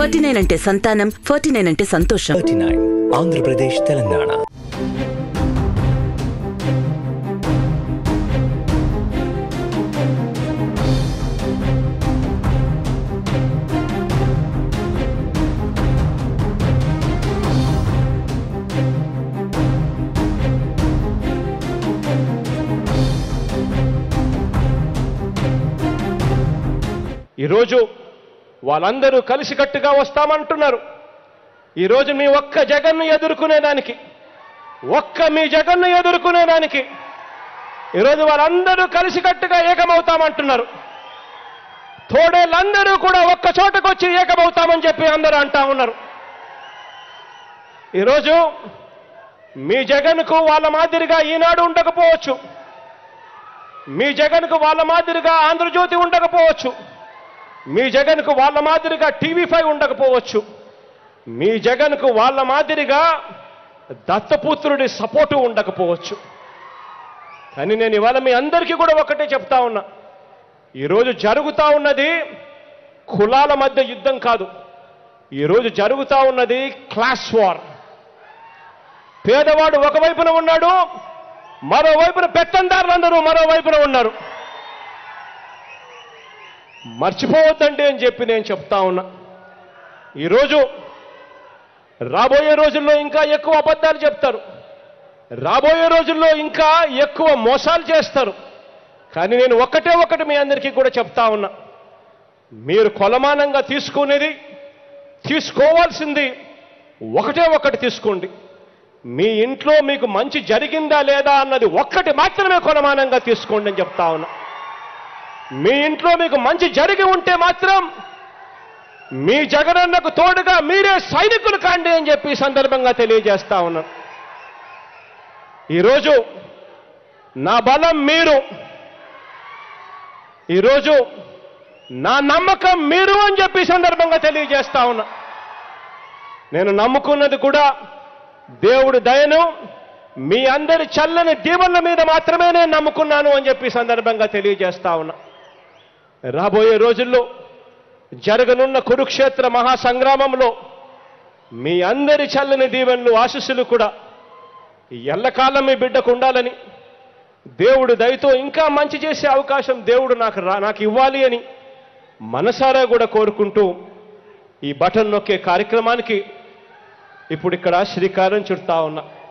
forty nine అంటే సంతానం forty nine అంటే సంతోషం థర్టీ నైన్ ఆంధ్రప్రదేశ్ తెలంగాణ ఈరోజు వాళ్ళందరూ కలిసికట్టుగా వస్తామంటున్నారు ఈరోజు మీ ఒక్క జగన్ను ఎదుర్కొనేదానికి ఒక్క మీ జగన్ను ఎదుర్కొనేదానికి ఈరోజు వాళ్ళందరూ కలిసికట్టుగా ఏకమవుతామంటున్నారు తోడేళ్ళందరూ కూడా ఒక్క చోటకు వచ్చి ఏకమవుతామని చెప్పి అందరూ అంటా ఉన్నారు ఈరోజు మీ జగన్కు వాళ్ళ మాదిరిగా ఈనాడు ఉండకపోవచ్చు మీ జగన్కు వాళ్ళ మాదిరిగా ఆంధ్రజ్యోతి ఉండకపోవచ్చు మీ జగన్కు వాళ్ళ మాదిరిగా టీవీ ఫైవ్ ఉండకపోవచ్చు మీ జగన్కు వాళ్ళ మాదిరిగా దత్తపుత్రుడి సపోర్టు ఉండకపోవచ్చు కానీ నేను ఇవాళ మీ అందరికీ కూడా ఒకటే చెప్తా ఉన్నా ఈరోజు జరుగుతా ఉన్నది కులాల మధ్య యుద్ధం కాదు ఈరోజు జరుగుతా ఉన్నది క్లాస్ వార్ పేదవాడు ఒకవైపున ఉన్నాడు మరోవైపున పెత్తందారులందరూ మరోవైపున ఉన్నారు మర్చిపోవద్దండి అని చెప్పి నేను చెప్తా ఉన్నా ఈరోజు రాబోయే రోజుల్లో ఇంకా ఎక్కువ అబద్ధాలు చెప్తారు రాబోయే రోజుల్లో ఇంకా ఎక్కువ మోసాలు చేస్తారు కానీ నేను ఒక్కటే ఒకటి మీ అందరికీ కూడా చెప్తా ఉన్నా మీరు కొలమానంగా తీసుకునేది తీసుకోవాల్సింది ఒకటే ఒకటి తీసుకోండి మీ ఇంట్లో మీకు మంచి జరిగిందా లేదా అన్నది ఒక్కటి మాత్రమే కొలమానంగా తీసుకోండి అని చెప్తా ఉన్నా మీ ఇంట్లో మీకు మంచి జరిగి ఉంటే మాత్రం మీ జగనన్నకు తోడుగా మీరే సైనికులు కాండి అని చెప్పి ఈ సందర్భంగా తెలియజేస్తా ఉన్నాను ఈరోజు నా బలం మీరు ఈరోజు నా నమ్మకం మీరు అని చెప్పి ఈ సందర్భంగా తెలియజేస్తా ఉన్నా నేను నమ్ముకున్నది కూడా దేవుడి దయను మీ అందరి చల్లని దీవెనల మీద మాత్రమే నేను నమ్ముకున్నాను అని చెప్పి ఈ సందర్భంగా తెలియజేస్తా ఉన్నా రాబోయే రోజుల్లో జరగనున్న కురుక్షేత్ర మహాసంగ్రామంలో మీ అందరి చల్లని దీవెనలు ఆశీస్సులు కూడా ఎల్లకాలం మీ బిడ్డకు ఉండాలని దేవుడు దయతో ఇంకా మంచి చేసే అవకాశం దేవుడు నాకు రా నాకు ఇవ్వాలి అని మనసారా కూడా కోరుకుంటూ ఈ బటన్ నొక్కే కార్యక్రమానికి ఇప్పుడు ఇక్కడ శ్రీకారం చుడతా ఉన్నా